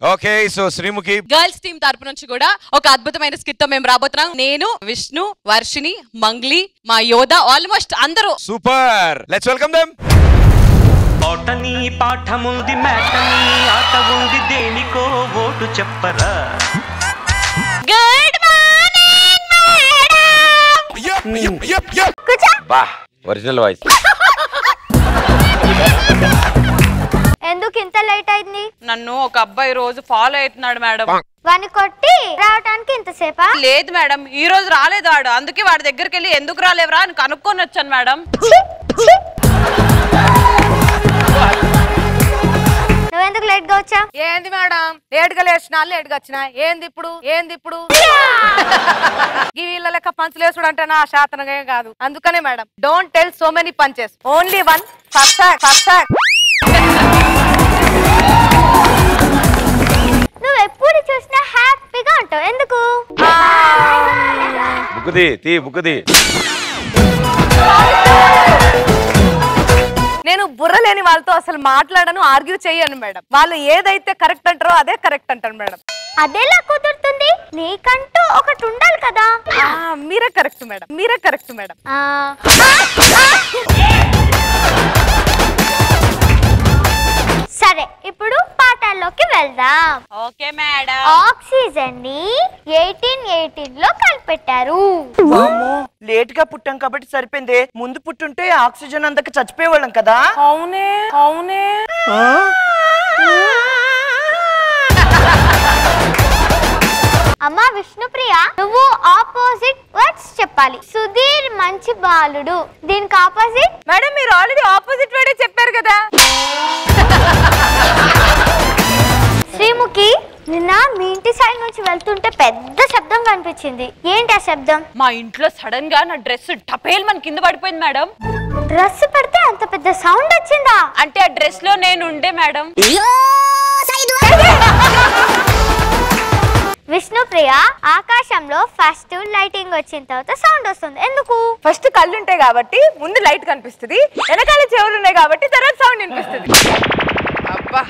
Okay so Sreemukhi girls team తరపు నుంచి కూడా ఒక అద్భుతమైన స్కిట్ తో మేము రాబోతున్నాం నేను విష్ణు వర్షిని మంగ్లీ మా యోధ ఆల్మోస్ట్ అందరూ సూపర్ లెట్స్ వెల్కమ్ దెమ్ పాటని పాఠముంది మేటని ఆట ఉంది దేనికో ఓటు చెప్పరా గుడ్ బా ఒరిజినల్ వాయిస్ ఎందుకు ఇంత లేట్ అయింది నన్ను ఒక అబ్బాయి రోజు ఫాలో అవుతున్నాడు మేడం వాని కొట్టి రావడానికి ఇంతసేపా లేదు మేడం ఈ రోజు రాలేదు వాడు అందుకే వాడి దగ్గరికి వెళ్ళి ఎందుకు రాలేవరా అని కనుక్కొని వచ్చాను మేడం నువ్వెందుకు లేట్ గా వచ్చా ఏంది మేడం లేట్ గా లేచినా లేట్ గా వచ్చినా ఏంది ఇప్పుడు ఏంది ఇప్పుడు ఈ వీళ్ళ లెక్క పంచులు వేసుడు అంటే నా శాతనగా కాదు అందుకనే madam don't tell so many punches only one perfect perfect నువ్వు ఎప్పుడు చూసినా హ్యాపీగా ఉంటావు ఎందుకు బుక్కుది తీ బుక్కుది నేను బుర్ర లేని వాళ్ళతో అసలు మాట్లాడను ఆర్గ్యూ చేయను మేడం వాళ్ళు ఏదైతే కరెక్ట్ అంటారో అదే కరెక్ట్ అంటారు మేడం అదెలా కుదురుతుంది నీకంటూ ఒకటి ఉండాలి కదా ఆ, మీరే కరెక్ట్ మేడం మీరే కరెక్ట్ మేడం ఆ. సరే ఇప్పుడు పాఠాల్లోకి వెళ్దాం ఓకే మేడం ఆక్సిజన్ ని ఎయిటీన్ ఎయిటీన్ లో కనిపెట్టారు వామ్మో లేట్ గా పుట్టాం కాబట్టి సరిపోయింది ముందు పుట్టుంటే ఆక్సిజన్ అందక చచ్చిపోయేవాళ్ళం కదా అవునే అవునే అమ్మా విష్ణుప్రియ నువ్వు ఆపోజిట్ వర్డ్స్ చెప్పాలి సుధీర్ మంచి బాలుడు దీనికి ఆపోజిట్ మేడం మీరు ఆల్రెడీ ఆపోజిట్ వేడే చెప్పారు కదా శ్రీముఖి నిన్న మీ ఇంటి సైడ్ నుంచి వెళ్తుంటే పెద్ద శబ్దం కనిపించింది ఏంటి ఆ శబ్దం మా ఇంట్లో సడన్ గా నా డ్రెస్ టపేల్ మన కింద పడిపోయింది మేడం డ్రెస్ పడితే అంత పెద్ద సౌండ్ వచ్చిందా అంటే ఆ డ్రెస్ లో నేను ఉండే మేడం విష్ణుప్రియ ఆకాశంలో ఫస్ట్ లైటింగ్ వచ్చిన తర్వాత సౌండ్ వస్తుంది ఎందుకు ఫస్ట్ కళ్ళు ఉంటాయి కాబట్టి ముందు లైట్ కనిపిస్తుంది వెనకాల చెవులు ఉన్నాయి కాబట్టి తర్వాత సౌండ్ వినిపిస్తుంది అబ్బా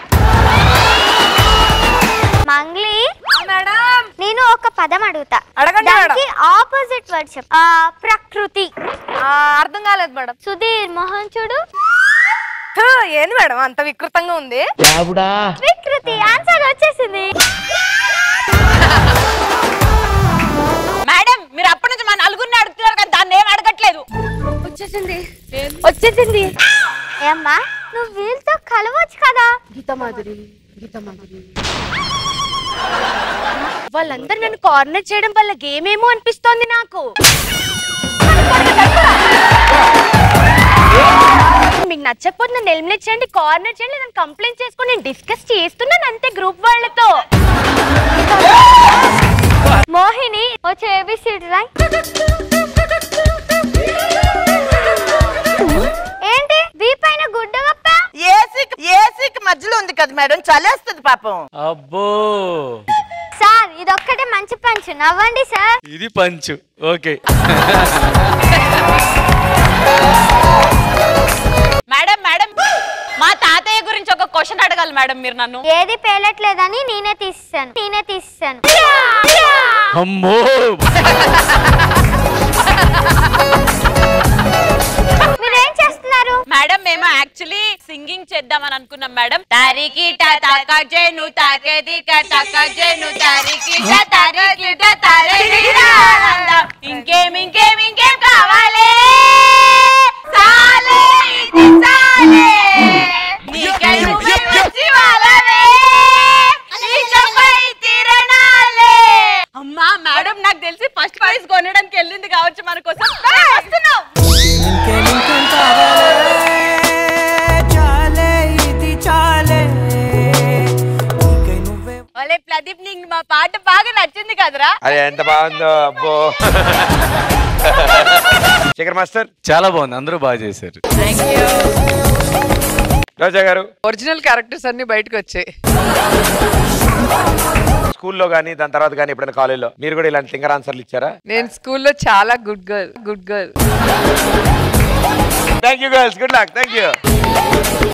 మంగ్లీ మేడం నేను ఒక పదం అడుగుతా అడగండి మేడం. దానికి ఆపోజిట్ వర్డ్ చెప్పు ఆ, ప్రకృతి ఆ, అర్థం కాలేదు మేడం సుధీర్ మోహన్ చూడు హ, ఏంది మేడం అంత వికృతంగా ఉంది వికృతి ఆన్సర్ వచ్చేసింది మేడం మీరు అప్పటి నుంచి మా నలుగురిని అడుగుతున్నారు కానీ దాన్ని ఏం అడగట్లేదు వచ్చేసింది వచ్చేసింది ఏమ్మా నువ్వు వీళ్ళతో కలవచ్చు కదా వాళ్ళందరూ నన్ను కార్నర్ చేయడం వల్ల గేమ్ ఏమో అనిపిస్తోంది నాకు మీకు నచ్చకపోతే నన్ను ఎలిమినేట్ చేయండి కార్నర్ చేయండి నేను కంప్లైంట్ చేసుకొని నేను డిస్కస్ చేస్తున్నాను అంతే గ్రూప్ వాళ్ళతో మోహిని వచ్చే ఏబిసిడి రాయ్ ఏంటి వీ పైన గుడ్డ కప్ప ఏసీకి ఏసీకి మధ్యలో ఉంది కదా మేడం చలేస్తుంది పాపం అబ్బో సార్ ఇదొక్కటే మంచి పంచు నవ్వండి సార్ ఇది పంచు ఓకే మేడం మేడం మా తాతయ్య గురించి ఒక క్వశ్చన్ అడగాలి మేడం మీరు నన్ను ఏది పేలట్లేదని నేనే తీస్తాను నేనే తీస్తాను అమ్మో మీరేం చేస్తున్నారు మేడం మేము యాక్చువల్లీ సింగింగ్ చేద్దామని అనుకున్నాం మేడం తారికి తాకజేను తాకేది తాకజేను తారికి తారికి ఇంకేం ఇంకేం ఇంకేం కావాలి సాలే ఇది సాలే నీకై నువ్వే వచ్చి వాళ్ళవే ఇకపై తిరణాలే అమ్మా మేడం నాకు తెలిసి ఫస్ట్ ప్రైజ్ కొనడానికి వెళ్ళింది కావచ్చు మన కోసం వస్తున్నాం ఒలే ప్రదీప్ నీకు మా పాట బాగా నచ్చింది కదరా అది ఎంత బాగుందో అబ్బో శేఖర్ మాస్టర్ చాలా బాగుంది అందరూ బాగా చేశారు రోజా గారు ఒరిజినల్ క్యారెక్టర్స్ అన్ని బయటకు వచ్చాయి స్కూల్లో కానీ దాని తర్వాత కానీ ఎప్పుడైనా కాలేజీలో మీరు కూడా ఇలాంటి థింగర్ ఆన్సర్లు ఇచ్చారా నేను స్కూల్లో చాలా good girl good girl thank you girls good luck thank you